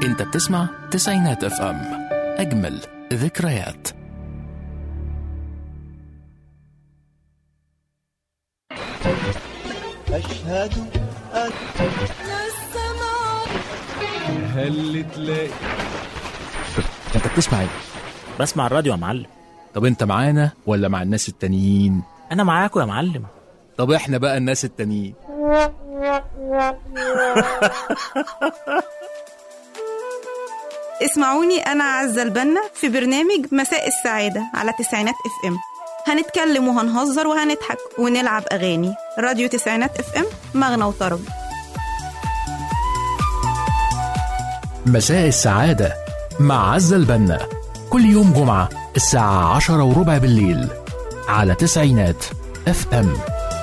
انت بتسمع تسعينات اف ام اجمل ذكريات أشهد أن هل تلاقي انت بتسمع ايه بسمع الراديو يا معلم طب انت معانا ولا مع الناس التانيين انا معاكم يا معلم طب احنا بقى الناس التانيين اسمعوني أنا عزة البنا في برنامج مساء السعادة على تسعينات اف ام هنتكلم وهنهزر وهنضحك ونلعب أغاني راديو تسعينات اف ام مغنى وطرب مساء السعادة مع عزة البنا كل يوم جمعة الساعة عشرة وربع بالليل على تسعينات اف ام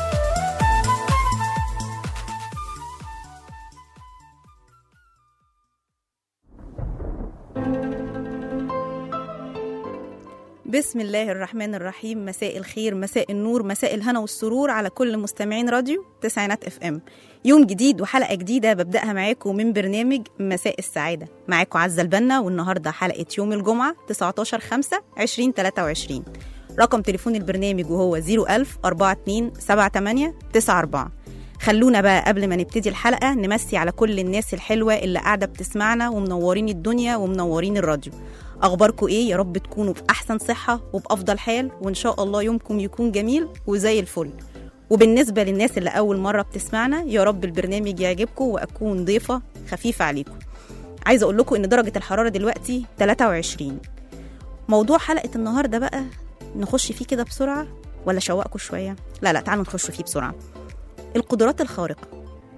بسم الله الرحمن الرحيم مساء الخير مساء النور مساء الهنا والسرور على كل مستمعين راديو تسعينات اف ام يوم جديد وحلقة جديدة ببدأها معاكم من برنامج مساء السعادة معاكم عزة البنا والنهاردة حلقة يوم الجمعة 19 5 2023 رقم تليفون البرنامج وهو 01000 42 78 94 خلونا بقى قبل ما نبتدي الحلقة نمسي على كل الناس الحلوة اللي قاعدة بتسمعنا ومنورين الدنيا ومنورين الراديو أخباركم إيه يا رب تكونوا بأحسن صحة وبأفضل حال وإن شاء الله يومكم يكون جميل وزي الفل وبالنسبة للناس اللي أول مرة بتسمعنا يا رب البرنامج يعجبكم وأكون ضيفة خفيفة عليكم عايزة أقول لكم إن درجة الحرارة دلوقتي 23 موضوع حلقة النهاردة بقى نخش فيه كده بسرعة ولا شوقكم شوية لا لا تعالوا نخش فيه بسرعة القدرات الخارقة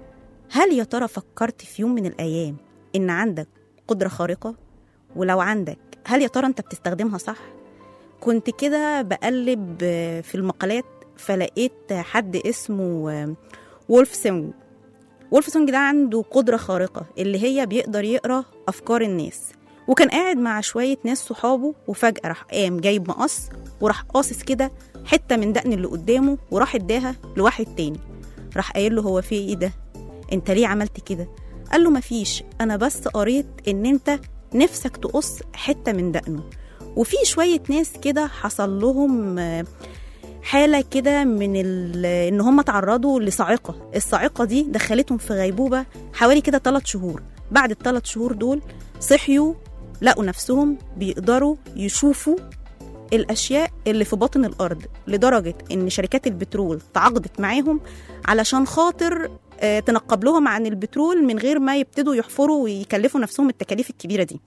هل يا ترى فكرت في يوم من الأيام إن عندك قدرة خارقة ولو عندك هل يا ترى أنت بتستخدمها صح كنت كده بقلب آه، في المقالات فلقيت حد اسمه آه، وولف سونج وولف سونج ده عنده قدرة خارقة اللي هي بيقدر يقرأ أفكار الناس وكان قاعد مع شوية ناس صحابه وفجأة راح قام جايب مقص وراح قاصص كده حتة من دقن اللي قدامه وراح اداها لواحد تاني راح قايل له هو في ايه ده انت ليه عملت كده قال له مفيش انا بس قريت ان انت نفسك تقص حتة من دقنه وفي شوية ناس كده حصل لهم آه، حالة كده من ال- ان هم تعرضوا لصاعقة الصاعقة دي دخلتهم في غيبوبة حوالي كده ثلاث شهور بعد الثلاث شهور دول صحيوا لقوا نفسهم بيقدروا يشوفوا الاشياء اللي في باطن الارض لدرجه ان شركات البترول تعاقدت معاهم علشان خاطر آه، تنقب لهم عن البترول من غير ما يبتدوا يحفروا ويكلفوا نفسهم التكاليف الكبيره دي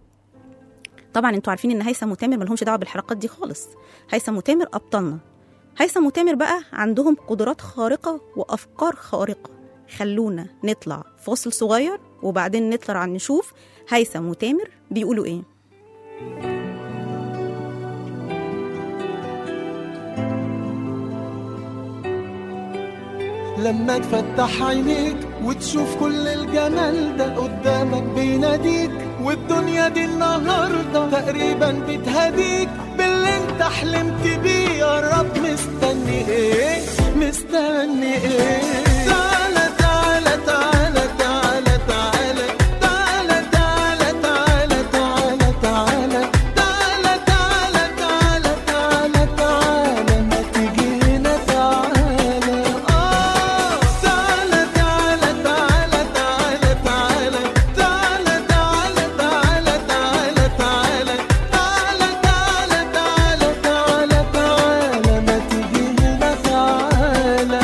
طبعا انتوا عارفين ان هيثم وتامر ملهمش دعوه بالحلقات دي خالص هيثم وتامر ابطالنا هيثم وتامر بقى عندهم قدرات خارقه وافكار خارقه خلونا نطلع فاصل صغير وبعدين نطلع عن نشوف هيثم وتامر بيقولوا ايه لما تفتح عينيك وتشوف كل الجمال ده قدامك بيناديك والدنيا دي النهاردة تقريبا بتهديك باللي انت حلمت بيه يا رب مستني ايه مستني ايه تعالى تعالى تعالى تعالى تعالى تعالى تعالى تعالى تعالى تعالى تعالى تعالى تعالى تعالى تعالى ما تيجي هنا تعالى آه تعالى تعالى تعالى تعالى تعالى تعالى تعالى تعالى تعالى تعالى تعالى تعالى تعالى تعالى تعالى ما تيجي هنا تعالى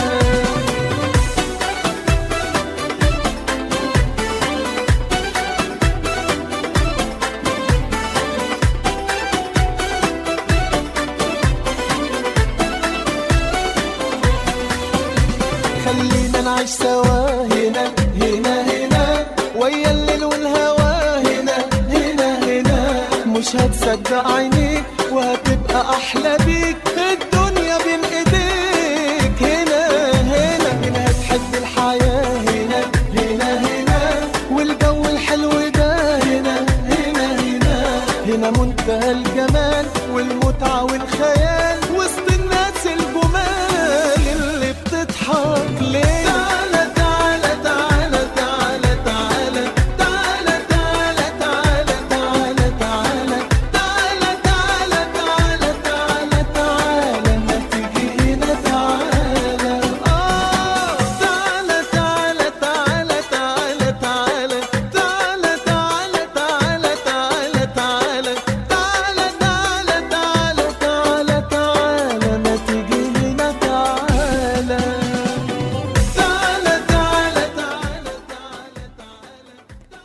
خلينا نعيش سوا هنا هنا هنا ويا الليل والهوى هنا هنا هنا مش هتصدق عينيك وهتبقى احلى بيك الدنيا بين ايديك هنا هنا هنا هتحب الحياة هنا هنا هنا والجو الحلو ده هنا هنا هنا هنا منتهى الجمال والمتعة والخيال وسط الناس الجمال اللي بتضحك ليه تعالى تعالى تعالى تعالى تعالى تعالى تعالى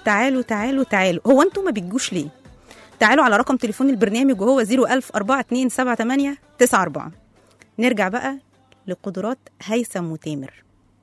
تعالوا تعالوا تعالوا هو انتوا ما بتجوش ليه تعالوا على رقم تليفون البرنامج وهو 01000 4278 94 نرجع بقى لقدرات هيثم وتامر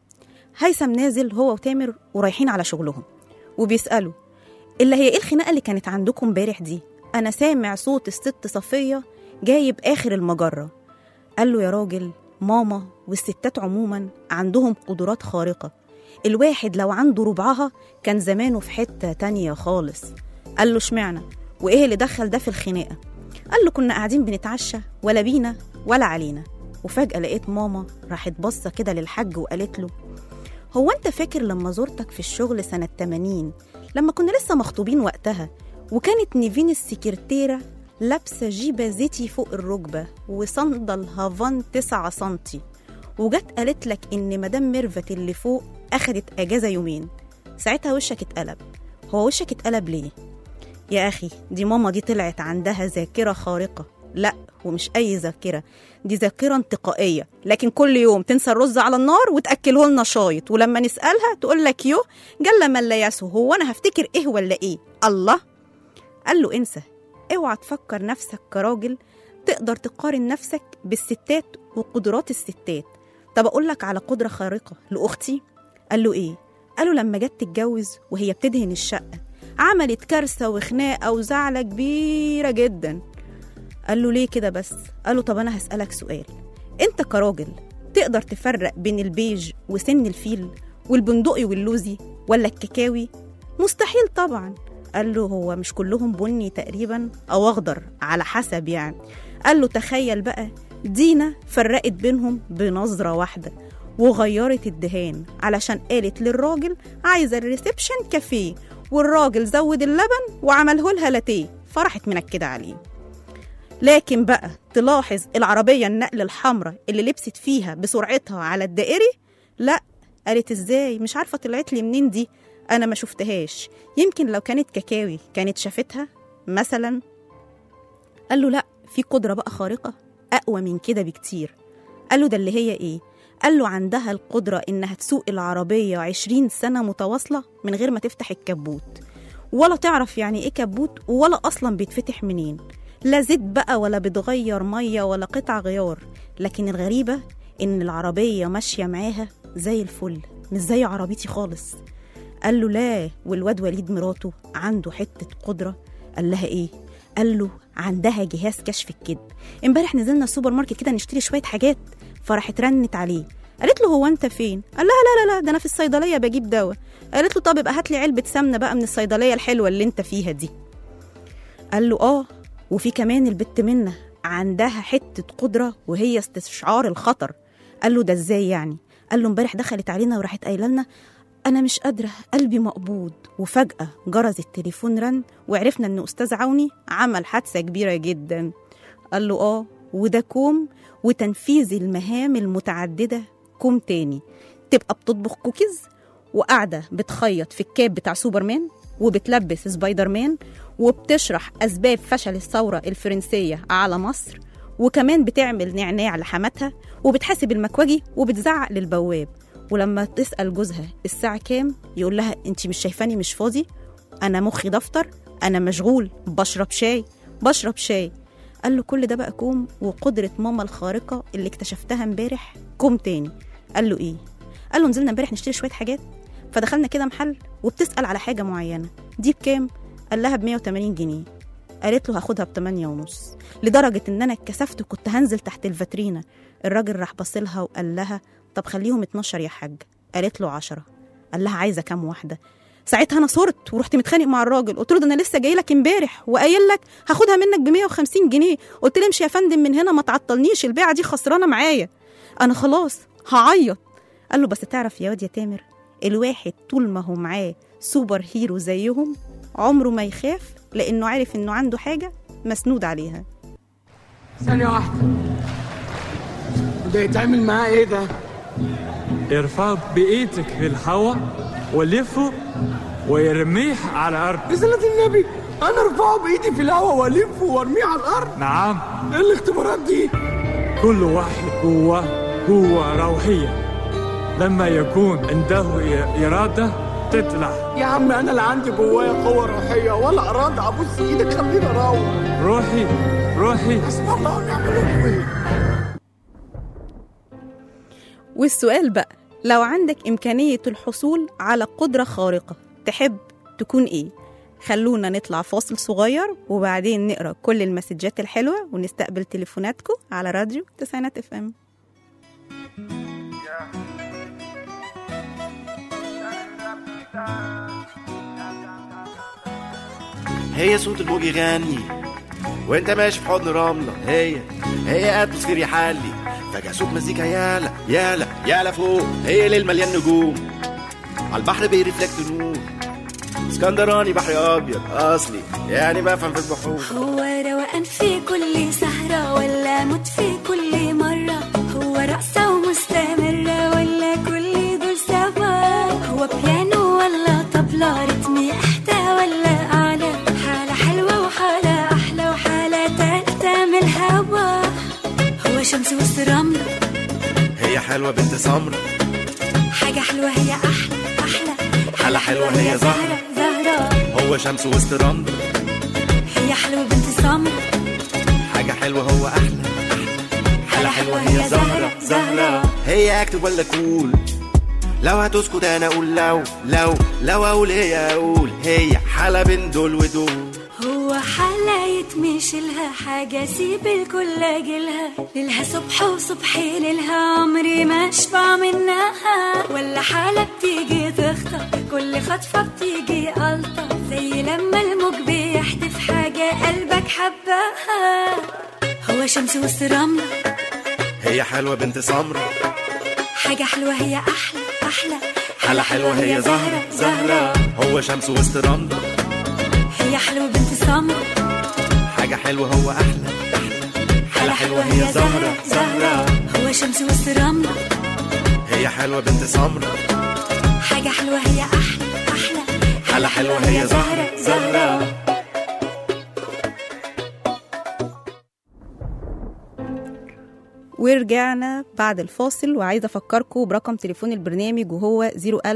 هيثم نازل هو وتامر ورايحين على شغلهم وبيسألوا اللي هي ايه الخناقة اللي كانت عندكم امبارح دي انا سامع صوت الست صفية جايب اخر المجرة قال له يا راجل ماما والستات عموما عندهم قدرات خارقة الواحد لو عنده ربعها كان زمانه في حتة تانية خالص قال له اشمعنى وايه اللي دخل ده في الخناقة قال له كنا قاعدين بنتعشى ولا بينا ولا علينا وفجأة لقيت ماما راحت باصة كده للحاج وقالت له هو انت فاكر لما زرتك في الشغل سنة 80 لما كنا لسه مخطوبين وقتها وكانت نيفين السكرتيرة لابسة جيبة زيتي فوق الركبة وصندل هافان 9 سنتي وجت قالت لك ان مدام ميرفت اللي فوق اخدت اجازة يومين ساعتها وشك اتقلب هو وشك اتقلب ليه يا أخي دي ماما دي طلعت عندها ذاكرة خارقة لا ومش أي ذاكرة دي ذاكرة انتقائية لكن كل يوم تنسى الرز على النار وتأكله لنا شايط ولما نسألها تقول لك يو جل من لا يسهو هو أنا هفتكر إيه ولا إيه الله قال له انسى اوعى تفكر نفسك كراجل تقدر تقارن نفسك بالستات وقدرات الستات طب أقول لك على قدرة خارقة لأختي قال له إيه قالوا لما جت تتجوز وهي بتدهن الشقة عملت كارثة وخناقة وزعلة كبيرة جدا قال له ليه كده بس قال له طب أنا هسألك سؤال أنت كراجل تقدر تفرق بين البيج وسن الفيل والبندقي واللوزي ولا الكاكاوي مستحيل طبعا قال له هو مش كلهم بني تقريبا أو أخضر على حسب يعني قال له تخيل بقى دينا فرقت بينهم بنظرة واحدة وغيرت الدهان علشان قالت للراجل عايزة الريسبشن كافيه والراجل زود اللبن وعمله لها لاتيه فرحت منكدة عليه لكن بقى تلاحظ العربية النقل الحمراء اللي لبست فيها بسرعتها على الدائري لا قالت ازاي مش عارفة طلعت لي منين دي انا ما شفتهاش يمكن لو كانت كاكاوي كانت شافتها مثلا قال له لا في قدرة بقى خارقة أقوى من كده بكتير قال له ده اللي هي إيه؟ قال له عندها القدرة إنها تسوق العربية عشرين سنة متواصلة من غير ما تفتح الكبوت ولا تعرف يعني إيه كبوت ولا أصلا بيتفتح منين لا زيت بقى ولا بتغير مية ولا قطع غيار لكن الغريبة إن العربية ماشية معاها زي الفل مش زي عربيتي خالص قال له لا والواد وليد مراته عنده حتة قدرة قال لها إيه؟ قال له عندها جهاز كشف الكذب امبارح نزلنا السوبر ماركت كده نشتري شوية حاجات فراحت رنت عليه قالت له هو انت فين قال لها لا لا لا ده انا في الصيدليه بجيب دواء قالت له طب يبقى هات لي علبه سمنه بقى من الصيدليه الحلوه اللي انت فيها دي قال له اه وفي كمان البت منه عندها حته قدره وهي استشعار الخطر قال له ده ازاي يعني قال له امبارح دخلت علينا وراحت قايله لنا انا مش قادره قلبي مقبوض وفجاه جرس التليفون رن وعرفنا ان استاذ عوني عمل حادثه كبيره جدا قال له اه وده كوم وتنفيذ المهام المتعدده كوم تاني تبقى بتطبخ كوكيز وقاعده بتخيط في الكاب بتاع سوبرمان وبتلبس سبايدر مان وبتشرح اسباب فشل الثوره الفرنسيه على مصر وكمان بتعمل نعناع لحماتها وبتحاسب المكواجي وبتزعق للبواب ولما تسال جوزها الساعه كام يقول لها انت مش شايفاني مش فاضي انا مخي دفتر انا مشغول بشرب شاي بشرب شاي قال له كل ده بقى كوم وقدرة ماما الخارقة اللي اكتشفتها امبارح كوم تاني قال له ايه قال له نزلنا امبارح نشتري شوية حاجات فدخلنا كده محل وبتسأل على حاجة معينة دي بكام قال لها ب 180 جنيه قالت له هاخدها ب 8 ونص لدرجة ان انا اتكسفت وكنت هنزل تحت الفاترينا الراجل راح بصلها وقال لها طب خليهم 12 يا حاج قالت له 10 قال لها عايزة كام واحدة ساعتها انا صرت ورحت متخانق مع الراجل قلت له ده انا لسه جاي لك امبارح وقايل لك هاخدها منك ب 150 جنيه قلت له امشي يا فندم من هنا ما تعطلنيش البيعه دي خسرانه معايا انا خلاص هعيط قال له بس تعرف يا واد يا تامر الواحد طول ما هو معاه سوبر هيرو زيهم عمره ما يخاف لانه عارف انه عنده حاجه مسنود عليها ثانية واحدة ده يتعمل معاه ايه ده؟ ارفعه بإيدك في الهواء ولفه ويرميه على الأرض بصلاة النبي انا ارفعه بايدي في الهواء والفه وارميه على الارض نعم ايه الاختبارات دي؟ كل واحد قوة قوة روحية لما يكون عنده إرادة تطلع يا عم انا لا عندي جوايا قوه روحيه ولا اراده ابوس ايدك خليني اروح روحي روحي حسبي الله ونعم الوكيل والسؤال بقى لو عندك إمكانية الحصول على قدرة خارقة تحب تكون إيه؟ خلونا نطلع فاصل صغير وبعدين نقرا كل المسجات الحلوة ونستقبل تليفوناتكم على راديو تسعينات اف ام هي صوت الموج يغني وانت ماشي في حضن رملة هي هي اتموسفير يحلي فجأة صوت مزيكا يالا يالا يالا فوق هي ليل مليان نجوم على البحر بيرفلكت نور اسكندراني بحر ابيض اصلي يعني بفهم في البحور هو روقان في كل سهرة ولا موت في كل مرة هو رقصة ومستمرة ولا كل دول سوا هو بيانو ولا طبلة رتمي أحدى ولا أعلى حالة حلوة وحالة أحلى وحالة تالتة من الهوا هو شمس وسط رملة هي حلوة بنت سمرة حاجة حلوة هي أحلى أحلى حالة حلوة هي زهرة زهرة هو شمس وسط رملة هي حلوة بنت سمرة حاجة حلوة هو أحلى حالة حلوة هي زهرة زهرة هي أكتب ولا كول لو هتسكت أنا أقول لو لو لو أقول هي أقول هي حالة بين دول ودول هو حالة يتمشي لها حاجة سيب الكل أجلها ليلها صبح وصبحي ليلها عمري ما أشبع منها ولا حالة بتيجي تخطف كل خطفة بتيجي ألطف زي لما الموج بيحدف حاجة قلبك حبها هو شمس وسط رملة هي حلوة بنت سمرة حاجة حلوة هي أحلى أحلى حالة حلوة هي زهرة زهرة هو شمس وسط رملة هي حلوة بنت سمرة حاجة حلوة هو أحلى حالة حلوة هي زهرة زهرة هو شمس وسط رملة هي حلوة بنت سمرة حاجة حلوة هي أحلى أحلى حالة حلوة هي زهرة زهرة ورجعنا بعد الفاصل وعايزة أفكركم برقم تليفون البرنامج وهو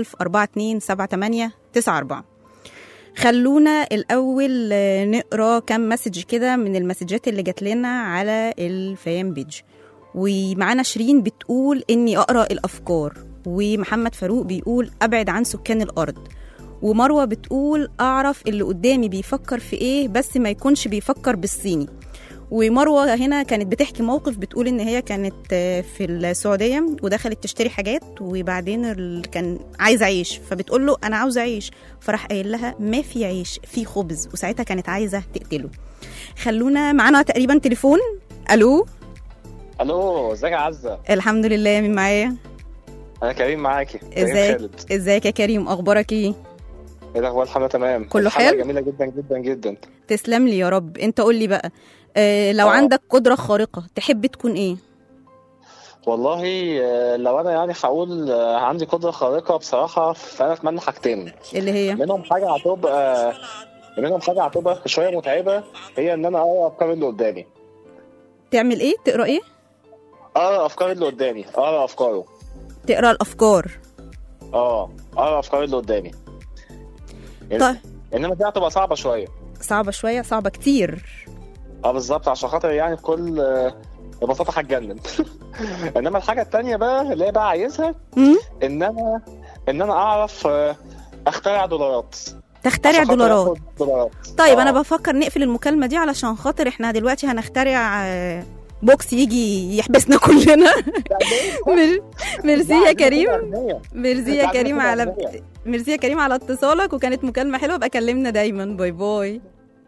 010427894 خلونا الأول آه، نقرا كام مسج كده من المسجات اللي جات لنا على الفيام بيج ومعانا شيرين بتقول إني أقرأ الأفكار ومحمد فاروق بيقول أبعد عن سكان الأرض ومروة بتقول أعرف اللي قدامي بيفكر في إيه بس ما يكونش بيفكر بالصيني ومروه هنا كانت بتحكي موقف بتقول ان هي كانت آه، في السعوديه ودخلت تشتري حاجات وبعدين ال- كان عايزه عيش فبتقول له انا عاوزه عيش فراح قايل لها ما في عيش في خبز وساعتها كانت عايزه تقتله خلونا معانا تقريبا تليفون الو الو ازيك يا عزه الحمد لله مين معايا انا كريم معاكي كريم ازيك خالد ازيك يا كريم اخبارك ايه ايه الاخبار الحمد لله تمام كله الحلقة حلو؟ جميله جدا جدا جدا تسلم لي يا رب انت قول لي بقى آه لو آه. عندك قدره خارقه تحب تكون ايه والله آه، لو انا يعني هقول آه، عندي قدره خارقه بصراحه فانا اتمنى حاجتين اللي هي منهم حاجه هتبقى منهم حاجه هتبقى شويه متعبه هي ان انا اقرا افكار اللي قدامي تعمل ايه تقرا ايه اقرا افكار اللي قدامي اقرا افكاره تقرا الافكار اه اقرا افكار اللي قدامي طيب انما دي هتبقى صعبه شويه صعبة شوية صعبة كتير اه بالظبط عشان خاطر يعني بكل آه، ببساطه هتجنن انما الحاجه التانيه بقى اللي هي بقى عايزها مم؟ ان انا ان انا اعرف آه، اخترع دولارات تخترع عشان خاطر دولارات آخد دولارات طيب آه. انا بفكر نقفل المكالمة دي علشان خاطر احنا دلوقتي هنخترع آه، بوكس يجي يحبسنا كلنا مير- ميرسي يا كريم ميرسي يا كريم على ميرسي يا كريم على اتصالك وكانت مكالمة حلوة بقى كلمنا دايما باي باي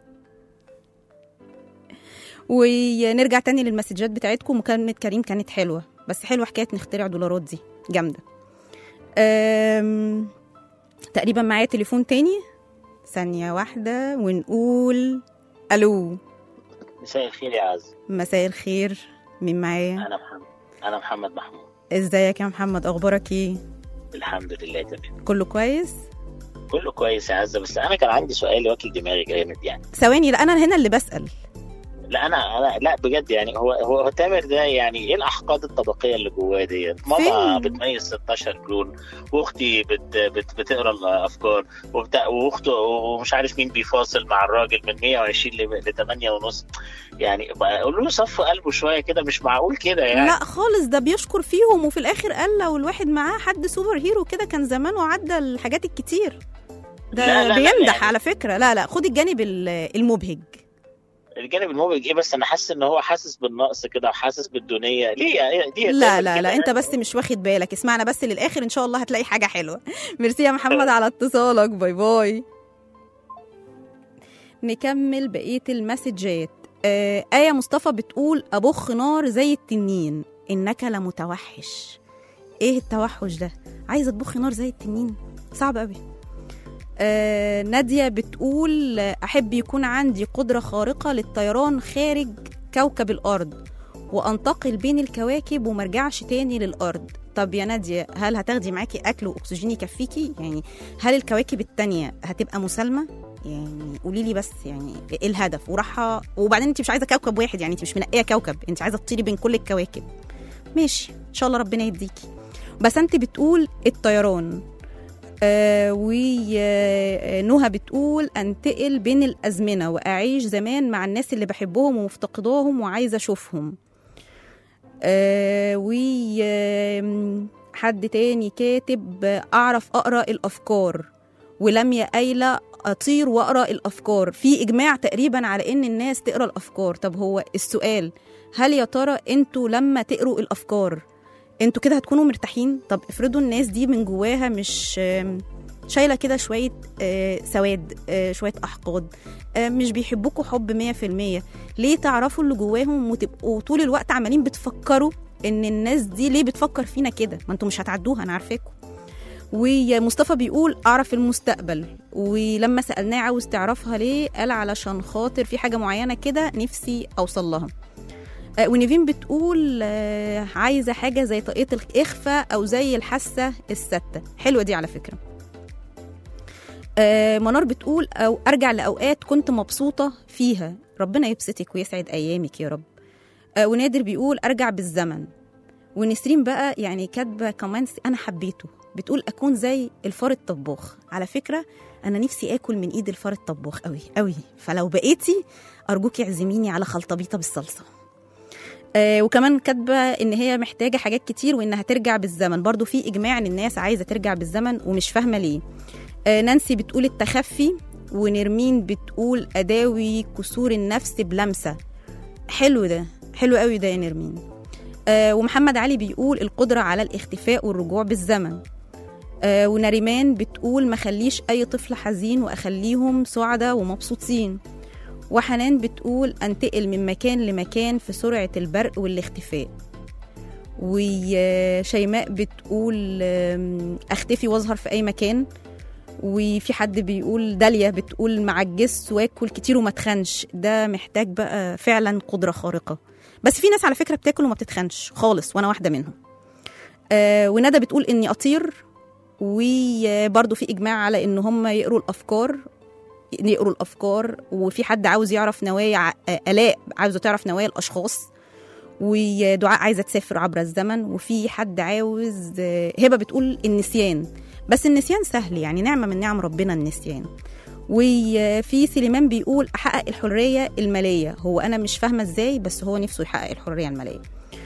ونرجع تاني للمسجات بتاعتكم مكالمة كريم كانت حلوة بس حلوة حكاية نخترع دولارات دي جامدة أم... تقريبا معايا تليفون تاني ثانية واحدة ونقول ألو مساء الخير يا عز مساء الخير مين معايا انا محمد انا محمد محمود ازيك يا محمد اخبارك ايه الحمد لله تمام كله كويس كله كويس يا عزه بس انا كان عندي سؤال واكل دماغي جامد يعني ثواني لا انا هنا اللي بسأل لا انا انا لا بجد يعني هو هو هو تامر ده يعني ايه الاحقاد الطبقيه اللي جواه ديت ماما فين؟ بتميز 16 لون واختي بت بت بتقرا الافكار وبتاع واخته ومش عارف مين بيفاصل مع الراجل من 120 ل 8 ونص يعني بقى قولوا له صف قلبه شويه كده مش معقول كده يعني لا خالص ده بيشكر فيهم وفي الاخر قال لو الواحد معاه حد سوبر هيرو كده كان زمان وعدى الحاجات الكتير ده لا، لا، لا، بيمدح يعني- على فكره لا لا خد الجانب ال- المبهج الجانب المبهج ايه بس انا حاسس ان هو حاسس بالنقص كده وحاسس بالدونيه ليه يعني دي لا لا لا انت بس مش واخد بالك اسمعنا بس للاخر ان شاء الله هتلاقي حاجه حلوه ميرسي يا محمد على اتصالك باي باي نكمل بقيه المسجات آه آية مصطفى بتقول أبخ نار زي التنين إنك لمتوحش إيه التوحش ده؟ عايزة تبخ نار زي التنين؟ صعب قوي آه نادية بتقول آه، أحب يكون عندي قدرة خارقة للطيران خارج كوكب الأرض وأنتقل بين الكواكب ومرجعش تاني للأرض طب يا نادية هل هتاخدي معاكي أكل وأكسجين يكفيكي؟ يعني هل الكواكب التانية هتبقى مسالمة؟ يعني قولي لي بس يعني ايه الهدف وراحة وبعدين انت مش عايزه كوكب واحد يعني انت مش منقيه كوكب انت عايزه تطيري بين كل الكواكب ماشي ان شاء الله ربنا يديكي بس انت بتقول الطيران آه ونهى بتقول انتقل بين الازمنه واعيش زمان مع الناس اللي بحبهم ومفتقداهم وعايزه اشوفهم آه و آم، حد تاني كاتب آه، اعرف اقرا الافكار ولميا قايله اطير واقرا الافكار في اجماع تقريبا على ان الناس تقرا الافكار طب هو السؤال هل يا ترى انتوا لما تقروا الافكار انتوا كده هتكونوا مرتاحين طب افرضوا الناس دي من جواها مش آم، شايله كده شويه آه، سواد آه، شويه احقاد آه، مش بيحبوكوا حب مية في المية ليه تعرفوا اللي جواهم وتبقوا طول الوقت عمالين بتفكروا ان الناس دي ليه بتفكر فينا كده ما انتوا مش هتعدوها انا عارفاكم ومصطفى بيقول اعرف المستقبل ولما سالناه عاوز تعرفها ليه قال علشان خاطر في حاجه معينه كده نفسي اوصل لها آه، ونيفين بتقول آه، عايزه حاجه زي طاقيه الاخفاء او زي الحاسه السته حلوه دي على فكره آه، منار بتقول او ارجع لاوقات كنت مبسوطه فيها ربنا يبسطك ويسعد ايامك يا رب آه، ونادر بيقول ارجع بالزمن ونسرين بقى يعني كاتبه كمان انا حبيته بتقول اكون زي الفار الطباخ على فكره انا نفسي اكل من ايد الفار الطباخ قوي قوي فلو بقيتي ارجوكي اعزميني على خلطبيطه بالصلصه آه وكمان كاتبه ان هي محتاجه حاجات كتير وانها ترجع بالزمن برضو في اجماع ان الناس عايزه ترجع بالزمن ومش فاهمه ليه آه نانسي بتقول التخفي ونرمين بتقول اداوي كسور النفس بلمسه حلو ده حلو قوي ده يا نرمين آه ومحمد علي بيقول القدرة على الاختفاء والرجوع بالزمن آه ونريمان بتقول ما خليش أي طفل حزين وأخليهم سعداء ومبسوطين وحنان بتقول أنتقل من مكان لمكان في سرعة البرق والاختفاء وشيماء بتقول آم، أختفي وأظهر في أي مكان وفي حد بيقول داليا بتقول معجز واكل كتير وما تخنش ده محتاج بقى فعلا قدرة خارقة بس في ناس على فكرة بتاكل وما بتتخنش خالص وأنا واحدة منهم آه وندى بتقول إني أطير وبرضه في إجماع على إن هم يقروا الأفكار يقروا الأفكار وفي حد عاوز يعرف نوايا ع- آه، آلاء عاوزة تعرف نوايا الأشخاص ودعاء عايزة تسافر عبر الزمن وفي حد عاوز آه، هبة بتقول النسيان بس النسيان سهل يعني نعمة من نعم ربنا النسيان وفي سليمان بيقول احقق الحريه الماليه هو انا مش فاهمه ازاي بس هو نفسه يحقق الحريه الماليه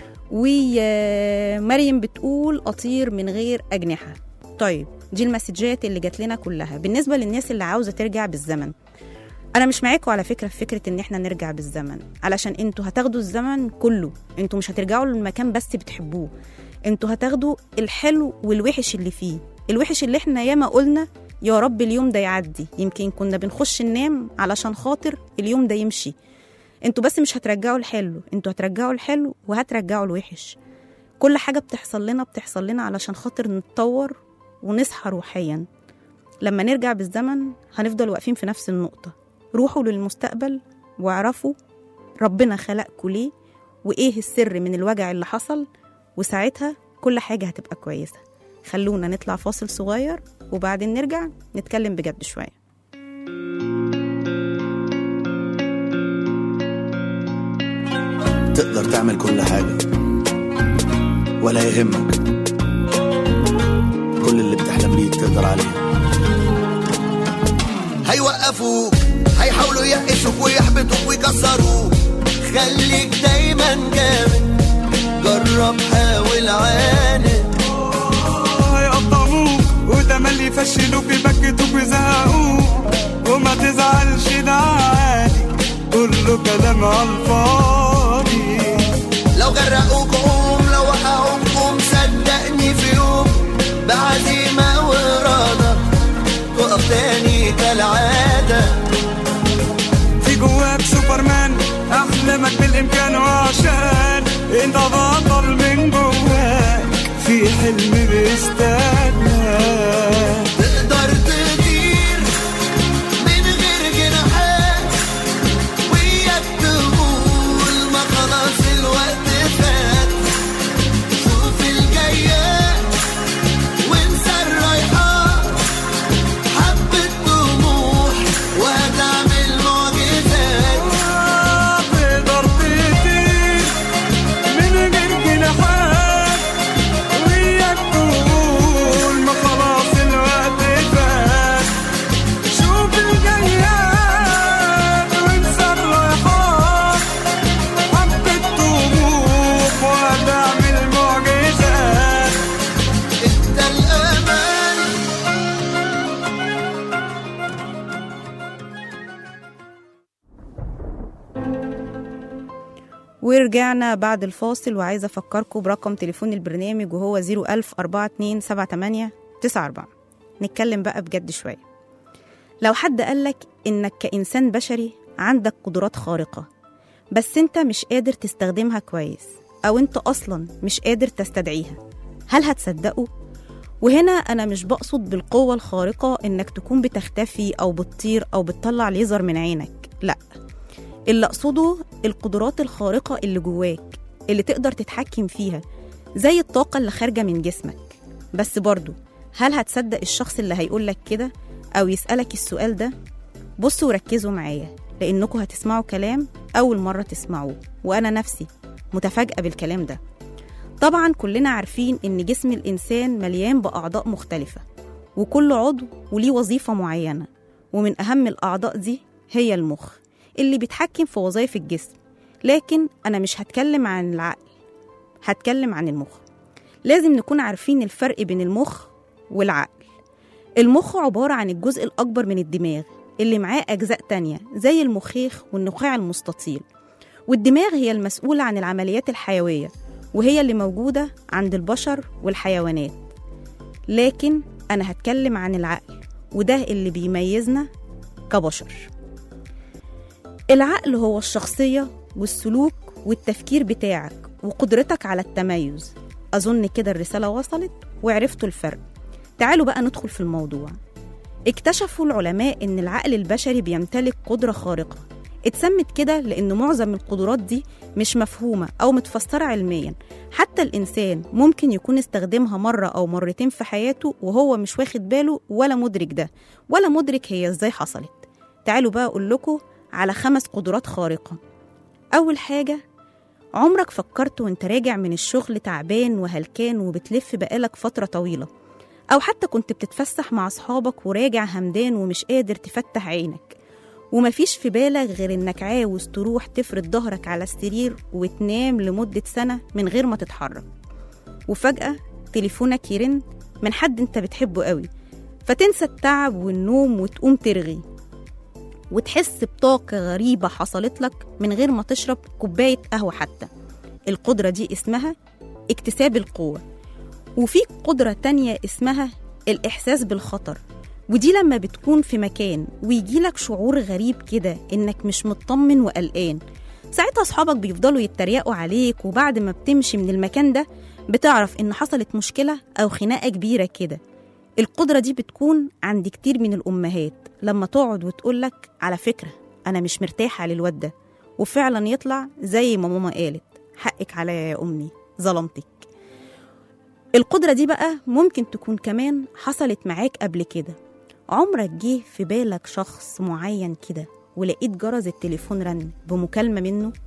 ومريم بتقول اطير من غير اجنحه طيب دي المسجات اللي جات لنا كلها بالنسبه للناس اللي عاوزه ترجع بالزمن انا مش معاكم على فكره في فكره ان احنا نرجع بالزمن علشان انتوا هتاخدوا الزمن كله انتوا مش هترجعوا للمكان بس بتحبوه انتوا هتاخدوا الحلو والوحش اللي فيه الوحش اللي احنا ياما قلنا يا رب اليوم ده يعدي يمكن كنا بنخش ننام علشان خاطر اليوم ده يمشي انتوا بس مش هترجعوا الحلو انتوا هترجعوا الحلو وهترجعوا الوحش كل حاجة بتحصل لنا بتحصل لنا علشان خاطر نتطور ونصحى روحيا لما نرجع بالزمن هنفضل واقفين في نفس النقطة روحوا للمستقبل واعرفوا ربنا خلقكوا ليه وايه السر من الوجع اللي حصل وساعتها كل حاجة هتبقى كويسة خلونا نطلع فاصل صغير وبعدين نرجع نتكلم بجد شوية تقدر تعمل كل حاجة ولا يهمك كل اللي بتحلم بيه تقدر عليه هيوقفوك هيحاولوا يقشوك ويحبطوك ويكسروك خليك دايما جامد جرب حاول عاند هيقطعوك وتملي يفشلوك يبكتوك ويزهقوك وما تزعلش ده عادي كله كلام على الفاضي لو غرقوك قوم لو وقعوك قوم صدقني في يوم بعزيمة وإرادة تقف تاني كالعادة في جواك سوبرمان احلامك بالامكان وعشان انت بطل من جواك في حلم بيستناك تقدر تطير من غير جناحات وياك تقول ما خلاص الوقت فات شوف الجايات وانسى الرايحات حبة طموح وهتعمل معجزات تقدر تطير من غير جناحات وياك تقول ما خلاص الوقت فات شوف الجياد وانسى الرايحات حبة طموح وهتعمل معجزات انت الأمان ورجعنا بعد الفاصل وعايزة أفكركم برقم تليفون البرنامج وهو 010427894 نتكلم بقى بجد شوية لو حد قالك إنك كإنسان بشري عندك قدرات خارقة بس أنت مش قادر تستخدمها كويس أو أنت أصلا مش قادر تستدعيها هل هتصدقه؟ وهنا أنا مش بقصد بالقوة الخارقة إنك تكون بتختفي أو بتطير أو بتطلع ليزر من عينك لأ اللي أقصده القدرات الخارقة اللي جواك اللي تقدر تتحكم فيها زي الطاقة اللي خارجة من جسمك بس برضو هل هتصدق الشخص اللي هيقولك كده أو يسألك السؤال ده بصوا وركزوا معايا لأنكم هتسمعوا كلام أول مرة تسمعوه وأنا نفسي متفاجئة بالكلام ده طبعا كلنا عارفين إن جسم الإنسان مليان بأعضاء مختلفة وكل عضو وليه وظيفة معينة ومن أهم الأعضاء دي هي المخ اللي بيتحكم في وظائف الجسم لكن أنا مش هتكلم عن العقل هتكلم عن المخ لازم نكون عارفين الفرق بين المخ والعقل المخ عبارة عن الجزء الأكبر من الدماغ اللي معاه أجزاء تانية زي المخيخ والنخاع المستطيل والدماغ هي المسؤولة عن العمليات الحيوية وهي اللي موجودة عند البشر والحيوانات لكن أنا هتكلم عن العقل وده اللي بيميزنا كبشر العقل هو الشخصية والسلوك والتفكير بتاعك وقدرتك على التميز أظن كده الرسالة وصلت وعرفتوا الفرق تعالوا بقى ندخل في الموضوع اكتشفوا العلماء إن العقل البشري بيمتلك قدرة خارقة اتسمت كده لأن معظم القدرات دي مش مفهومة أو متفسرة علميا حتى الإنسان ممكن يكون استخدمها مرة أو مرتين في حياته وهو مش واخد باله ولا مدرك ده ولا مدرك هي إزاي حصلت تعالوا بقى أقول لكم على خمس قدرات خارقة أول حاجة عمرك فكرت وانت راجع من الشغل تعبان وهلكان وبتلف بقالك فترة طويلة أو حتى كنت بتتفسح مع أصحابك وراجع همدان ومش قادر تفتح عينك ومفيش في بالك غير إنك عاوز تروح تفرد ظهرك على السرير وتنام لمدة سنة من غير ما تتحرك وفجأة تليفونك يرن من حد انت بتحبه قوي فتنسى التعب والنوم وتقوم ترغي وتحس بطاقة غريبة حصلت لك من غير ما تشرب كوباية قهوة حتى القدرة دي اسمها اكتساب القوة وفي قدرة تانية اسمها الإحساس بالخطر ودي لما بتكون في مكان ويجيلك شعور غريب كده إنك مش مطمن وقلقان ساعتها أصحابك بيفضلوا يتريقوا عليك وبعد ما بتمشي من المكان ده بتعرف إن حصلت مشكلة أو خناقة كبيرة كده القدرة دي بتكون عند كتير من الأمهات لما تقعد وتقولك على فكرة أنا مش مرتاحة للواد ده وفعلا يطلع زي ما ماما قالت حقك عليا يا أمي ظلمتك القدرة دي بقى ممكن تكون كمان حصلت معاك قبل كده عمرك جه في بالك شخص معين كده ولقيت جرس التليفون رن بمكالمة منه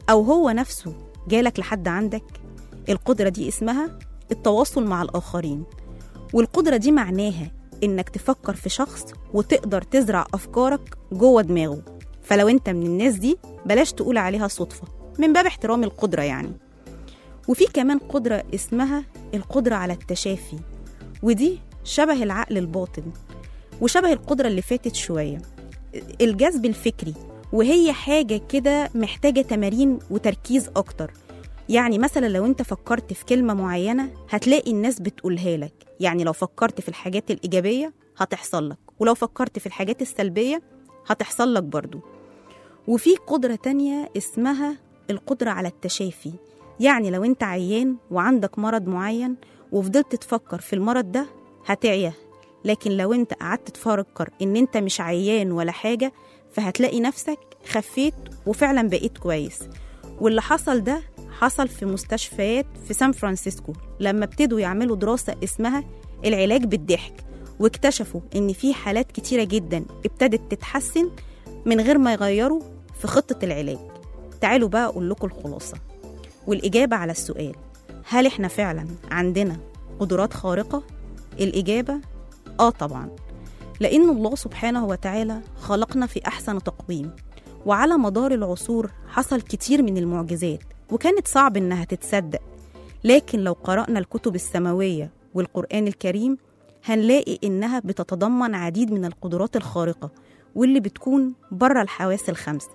أو هو نفسه جالك لحد عندك القدرة دي اسمها التواصل مع الآخرين والقدرة دي معناها إنك تفكر في شخص وتقدر تزرع أفكارك جوه دماغه فلو أنت من الناس دي بلاش تقول عليها صدفة من باب احترام القدرة يعني وفي كمان قدرة اسمها القدرة على التشافي ودي شبه العقل الباطن وشبه القدرة اللي فاتت شوية الجذب الفكري وهي حاجة كده محتاجة تمارين وتركيز أكتر يعني مثلا لو انت فكرت في كلمة معينة هتلاقي الناس بتقولها لك يعني لو فكرت في الحاجات الإيجابية هتحصل لك ولو فكرت في الحاجات السلبية هتحصل لك برضو وفي قدرة تانية اسمها القدرة على التشافي يعني لو انت عيان وعندك مرض معين وفضلت تفكر في المرض ده هتعيه لكن لو انت قعدت تفكر ان انت مش عيان ولا حاجة فهتلاقي نفسك خفيت وفعلا بقيت كويس واللي حصل ده حصل في مستشفيات في سان فرانسيسكو لما ابتدوا يعملوا دراسة اسمها العلاج بالضحك واكتشفوا ان في حالات كتيرة جدا ابتدت تتحسن من غير ما يغيروا في خطة العلاج تعالوا بقى اقول لكم الخلاصة والإجابة على السؤال هل احنا فعلا عندنا قدرات خارقة؟ الإجابة آه طبعا لأن الله سبحانه وتعالى خلقنا في أحسن تقويم وعلى مدار العصور حصل كتير من المعجزات وكانت صعب إنها تتصدق لكن لو قرأنا الكتب السماوية والقرآن الكريم هنلاقي إنها بتتضمن عديد من القدرات الخارقة واللي بتكون بره الحواس الخمس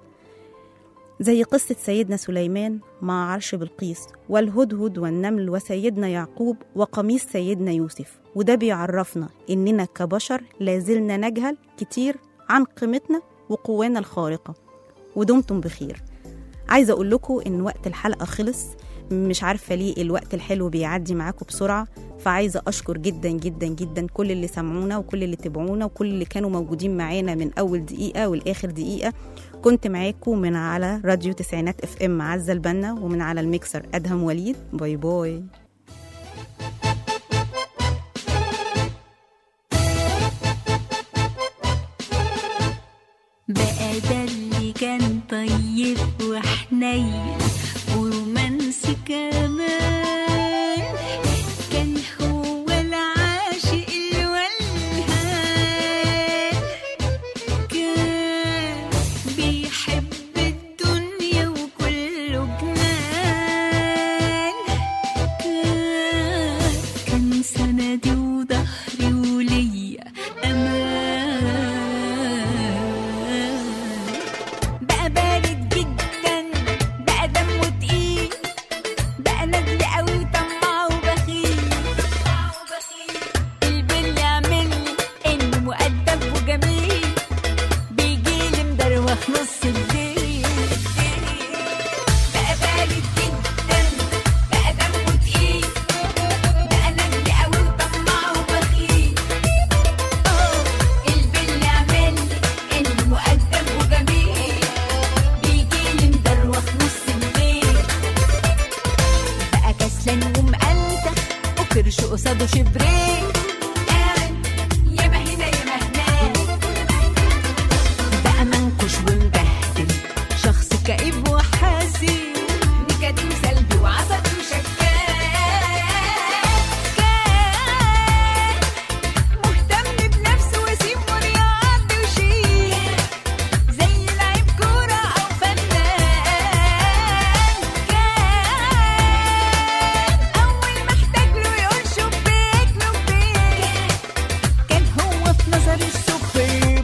زي قصة سيدنا سليمان مع عرش بلقيس والهدهد والنمل وسيدنا يعقوب وقميص سيدنا يوسف وده بيعرفنا إننا كبشر لازلنا نجهل كتير عن قيمتنا وقوانا الخارقة ودمتم بخير عايزة أقول لكم إن وقت الحلقة خلص مش عارفة ليه الوقت الحلو بيعدي معاكم بسرعة فعايزة أشكر جدا جدا جدا كل اللي سمعونا وكل اللي تابعونا وكل اللي كانوا موجودين معانا من أول دقيقة والآخر دقيقة كنت معاكم من على راديو تسعينات اف ام عزة البنا ومن على الميكسر أدهم وليد باي باي بقى ده اللي كان طيب وحنين ورومانسي كمان كان هو العاشق الولهان كان بيحب الدنيا وكله جنان كان كان سندي وظهري وليا امان بقى بارد جدا بقى دمه تقيل بقى ندل قوي وطماع وبخيل البن يعملني انه مؤدب وجميل بيجيلي مدروخ نص الليل بقى بارد جدا بقى دمه تقيل بقى ندل قوي وطماع وبخيل البن يعملني انه مؤدب وجميل بيجيلي مدروخ نص الليل بقى كسلان ومقلتة وكرش قصاده شبرين قاعد ياما هنا ياما هناك بقى منكش ومبهدل شخص كئيب وحزين نكدي وسلبي وعصبي وشكاك كان مهتم بنفسه وسيم ورياضي وشيك زي لعيب كورة أو فنان كان أول ما احتاج له يقول شبيك لبيك كان هو في نظري السوبر